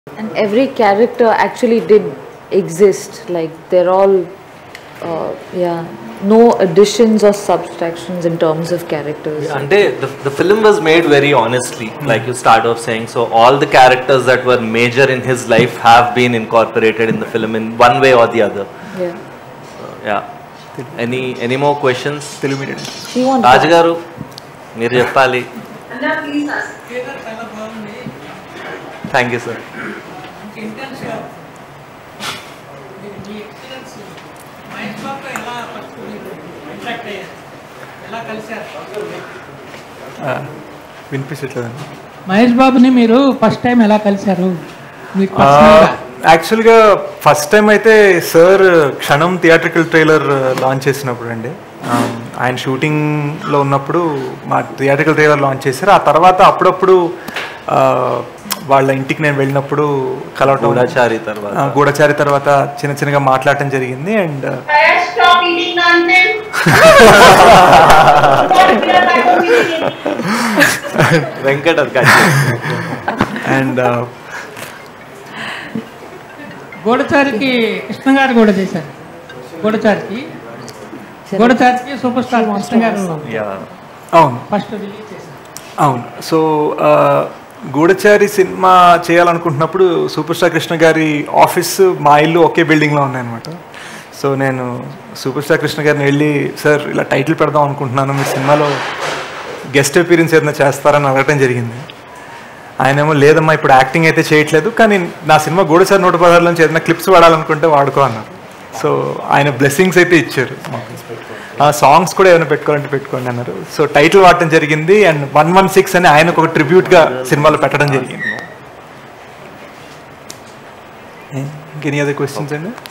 And every character actually did exist. Like they're all, uh, yeah, no additions or subtractions in terms of characters. అంటే the, the film was made very honestly like you start off saying so all the characters that were major in his life have been incorporated in the film in one way or the other Yeah. yeah any any more questions Telugu medium She wants. Raju garu మీరు చెప్పాలి theatre చాలా బాగుంది thank you sir ఇంటెన్స్గా మీరు మీ experience Mahesh బాబుతో ఎలా first మీరు interact అయ్యారు ఎలా కలిశారు వినిపించట్లేదండి మహేష్ బాబుని మీరు ఫస్ట్ టైం ఎలా కలిశారు మీకు యాక్చువల్గా ఫస్ట్ టైం అయితే sir Kshanam theatrical trailer launch చేసినప్పుడు అండి ఆ, ఆయన షూటింగ్లో ఉన్నప్పుడు మా థియేట్రికల్ ట్రైలర్ లాంచ్ చేశారు ఆ తర్వాత అప్పుడప్పుడు ఆ, వాళ్ళ ఇంటికి నేను వెళ్ళినప్పుడు కలవటం గూఢచారి తర్వాత. ఆ, గూఢచారి తర్వాత చిన్న చిన్నగా మాట్లాడటం జరిగింది and Stop eating nonsense. Venkata and గూఢచారికి కృష్ణ గారు కూడా చేశారు గూఢచారికి గూఢచారికి సూపర్ స్టార్ కృష్ణ గారు అవును ఫస్ట్ రిలీజ్ చేశారు అవును సో ఆ, గూఢచారి సినిమా చేయాలనుకుంటున్నప్పుడు సూపర్ స్టార్ కృష్ణ గారి ఆఫీస్ మా ఇల్లు ఒకే బిల్డింగ్లో ఉన్నాయన్నమాట సో నేను సూపర్ స్టార్ కృష్ణ గారిని వెళ్ళి సార్ ఇలా టైటిల్ పెడదాం అనుకుంటున్నాను మీ సినిమాలో గెస్ట్ అపీరెన్స్ ఏదైనా చేస్తారని అడగటం జరిగింది ఆయనేమో లేదమ్మా ఇప్పుడు యాక్టింగ్ అయితే చేయట్లేదు కానీ నా సినిమా గూఢచారి నూట పదహారు నుంచి ఏదైనా క్లిప్స్ వాడాలనుకుంటే వాడుకో అన్నారు సో ఆయన బ్లెస్సింగ్స్ అయితే ఇచ్చారు ఆ సాంగ్స్ కూడా ఏమైనా పెట్టుకోవాలంటే పెట్టుకోండి అన్నారు సో టైటిల్ వాడటం జరిగింది అండ్ వన్ వన్ సిక్స్ అని ఆయనకు ఒక ట్రిబ్యూట్గా సినిమాలో పెట్టడం జరిగింది ఇంకెనీ అదర్ క్వశ్చన్స్ అండి